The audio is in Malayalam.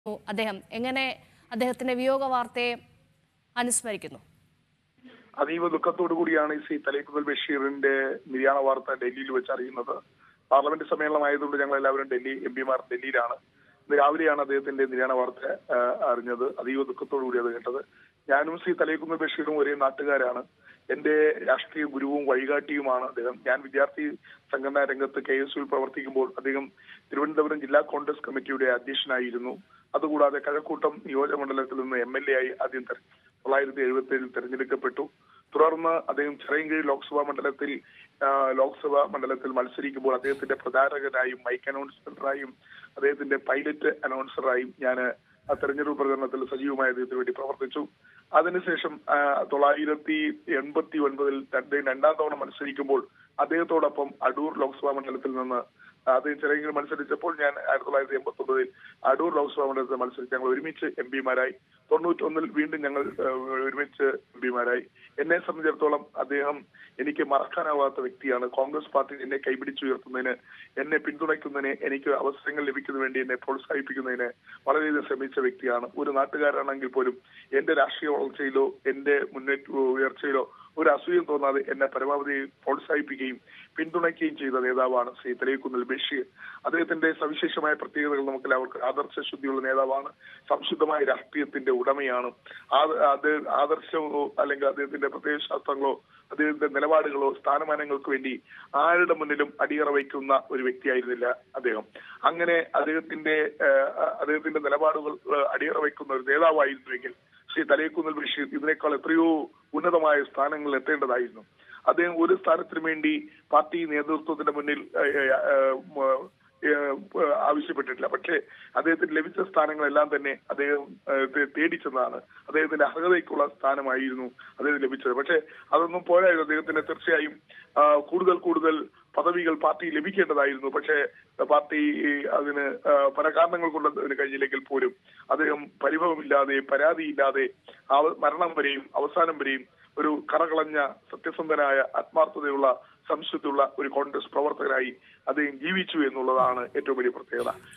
അദ്ദേഹം എങ്ങനെ അദ്ദേഹത്തിന്റെ വിയോഗ വാർത്തയെ അനുസ്മരിക്കുന്നു അതീവ ദുഃഖത്തോടു കൂടിയാണ് ശ്രീ തലേക്കുതൽ ബഷീറിന്റെ നിര്യാണ വാർത്ത ഡൽഹിയിൽ വെച്ച് അറിയുന്നത് പാർലമെന്റ് സമ്മേളനമായതുകൊണ്ട് ഞങ്ങൾ എല്ലാവരും ഡൽഹി എം പിമാർ ഡൽഹിയിലാണ് ഇന്ന് രാവിലെയാണ് അദ്ദേഹത്തിന്റെ നിര്യാണ വാർത്ത ആ, അറിഞ്ഞത് അതീവ ദുഃഖത്തോടു കൂടി അത് കേട്ടത് ഞാനും ശ്രീ തലേക്കുന്ന് ബഷീറും ഒരേ നാട്ടുകാരാണ് എന്റെ രാഷ്ട്രീയ ഗുരുവും വഴികാട്ടിയുമാണ് അദ്ദേഹം ഞാൻ വിദ്യാർത്ഥി സംഘടനാ രംഗത്ത് കെ എസ് യുവിൽ പ്രവർത്തിക്കുമ്പോൾ അദ്ദേഹം തിരുവനന്തപുരം ജില്ലാ കോൺഗ്രസ് കമ്മിറ്റിയുടെ അധ്യക്ഷനായിരുന്നു അതുകൂടാതെ കഴക്കൂട്ടം നിയോജകമണ്ഡലത്തിൽ നിന്ന് എം എൽ എ ആയി ആദ്യം തെര- തൊള്ളായിരത്തി എഴുപത്തി ഏഴിൽ തെരഞ്ഞെടുക്കപ്പെട്ടു തുടർന്ന് അദ്ദേഹം ചിറയൻകീഴ് ലോക്സഭാ മണ്ഡലത്തിൽ ആ, ലോക്സഭാ മണ്ഡലത്തിൽ മത്സരിക്കുമ്പോൾ അദ്ദേഹത്തിന്റെ പ്രചാരകനായും മൈക്ക് അനൗൺസറായും അദ്ദേഹത്തിന്റെ പൈലറ്റ് അനൗൺസറായും ഞാൻ ആ തെരഞ്ഞെടുപ്പ് പ്രചരണത്തിൽ സജീവമായി അദ്ദേഹത്തിന് വേണ്ടി പ്രവർത്തിച്ചു അതിനുശേഷം ആ, തൊള്ളായിരത്തി എൺപത്തി ഒൻപതിൽ അദ്ദേഹം രണ്ടാം തവണ മത്സരിക്കുമ്പോൾ അദ്ദേഹത്തോടൊപ്പം അടൂർ ലോക്സഭാ മണ്ഡലത്തിൽ നിന്ന് അദ്ദേഹം ചിറയെങ്കിലും മത്സരിച്ചപ്പോൾ ഞാൻ ആയിരത്തി തൊള്ളായിരത്തി എൺപത്തി ഒമ്പതിൽ അടൂർ ലോക്സഭാ മണ്ഡലത്തിൽ മത്സരിച്ച് ഞങ്ങൾ ഒരുമിച്ച് എം പിമാരായി തൊണ്ണൂറ്റൊന്നിൽ വീണ്ടും ഞങ്ങൾ ഏഹ്, ഒരുമിച്ച് എം പിമാരായി എന്നെ സംബന്ധിച്ചിടത്തോളം അദ്ദേഹം എനിക്ക് മറക്കാനാവാത്ത വ്യക്തിയാണ് കോൺഗ്രസ് പാർട്ടി എന്നെ കൈപിടിച്ചുയർത്തുന്നതിന് എന്നെ പിന്തുണയ്ക്കുന്നതിന് എനിക്ക് അവസരങ്ങൾ ലഭിക്കുന്നതിന് വേണ്ടി എന്നെ പ്രോത്സാഹിപ്പിക്കുന്നതിന് വളരെയധികം ശ്രമിച്ച വ്യക്തിയാണ് ഒരു നാട്ടുകാരാണെങ്കിൽ പോലും എന്റെ രാഷ്ട്രീയ വളർച്ചയിലോ എന്റെ മുന്നേറ്റ ഉയർച്ചയിലോ ഒരു അസൂയം തോന്നാതെ എന്നെ പരമാവധി പ്രോത്സാഹിപ്പിക്കുകയും പിന്തുണയ്ക്കുകയും ചെയ്ത നേതാവാണ് ശ്രീ തലയക്കുന്നിൽ ബഷീർ അദ്ദേഹത്തിന്റെ സവിശേഷമായ പ്രത്യേകതകൾ നമുക്ക് എല്ലാവർക്കും ആദർശ ശുദ്ധിയുള്ള നേതാവാണ് സംശുദ്ധമായ രാഷ്ട്രീയത്തിന്റെ ഉടമയാണ് ആ- അത് ആദർശമോ അല്ലെങ്കിൽ അദ്ദേഹത്തിന്റെ പ്രത്യേക ശാസ്ത്രങ്ങളോ അദ്ദേഹത്തിന്റെ നിലപാടുകളോ സ്ഥാനമാനങ്ങൾക്ക് വേണ്ടി ആരുടെ മുന്നിലും അടിയറ വയ്ക്കുന്ന ഒരു വ്യക്തിയായിരുന്നില്ല അദ്ദേഹം അങ്ങനെ അദ്ദേഹത്തിന്റെ ഏഹ്, അദ്ദേഹത്തിന്റെ നിലപാടുകൾ ഏഹ്, അടിയറ വയ്ക്കുന്ന ഒരു നേതാവായിരുന്നുവെങ്കിൽ ശ്രീ തലയക്കുന്നിൽ ബഷീർ ഇതിനേക്കാൾ എത്രയോ ഉന്നതമായ സ്ഥാനങ്ങളിൽ എത്തേണ്ടതായിരുന്നു അദ്ദേഹം ഒരു സ്ഥാനത്തിനു വേണ്ടി പാർട്ടി നേതൃത്വത്തിന്റെ മുന്നിൽ ഏഹ്, ഏഹ്, ഏഹ്, മ- ഏഹ്, ആവശ്യപ്പെട്ടിട്ടില്ല പക്ഷേ അദ്ദേഹത്തിന് ലഭിച്ച സ്ഥാനങ്ങളെല്ലാം തന്നെ അദ്ദേഹം ഏഹ്, തേ- തേടിച്ചതാണ് അദ്ദേഹത്തിന്റെ അർഹതയ്ക്കുള്ള സ്ഥാനമായിരുന്നു അദ്ദേഹത്തിന് ലഭിച്ചത് പക്ഷേ അതൊന്നും പോരായിരുന്നു അദ്ദേഹത്തിന് തീർച്ചയായും ആ, കൂടുതൽ കൂടുതൽ പദവികൾ പാർട്ടി ലഭിക്കേണ്ടതായിരുന്നു പക്ഷേ പാർട്ടി അതിന് ആ, പല കാരണങ്ങൾ കൊണ്ട് അതിന് കഴിഞ്ഞില്ലെങ്കിൽ പോലും അദ്ദേഹം പരിഭവമില്ലാതെ പരാതിയില്ലാതെ അവ- മരണം വരെയും അവസാനം വരെയും ഒരു കറകളഞ്ഞ സത്യസന്ധനായ ആത്മാർത്ഥതയുള്ള സംശുദ്ധിയുള്ള ഒരു കോൺഗ്രസ് പ്രവർത്തകനായി അദ്ദേഹം ജീവിച്ചു എന്നുള്ളതാണ് ഏറ്റവും വലിയ പ്രത്യേകത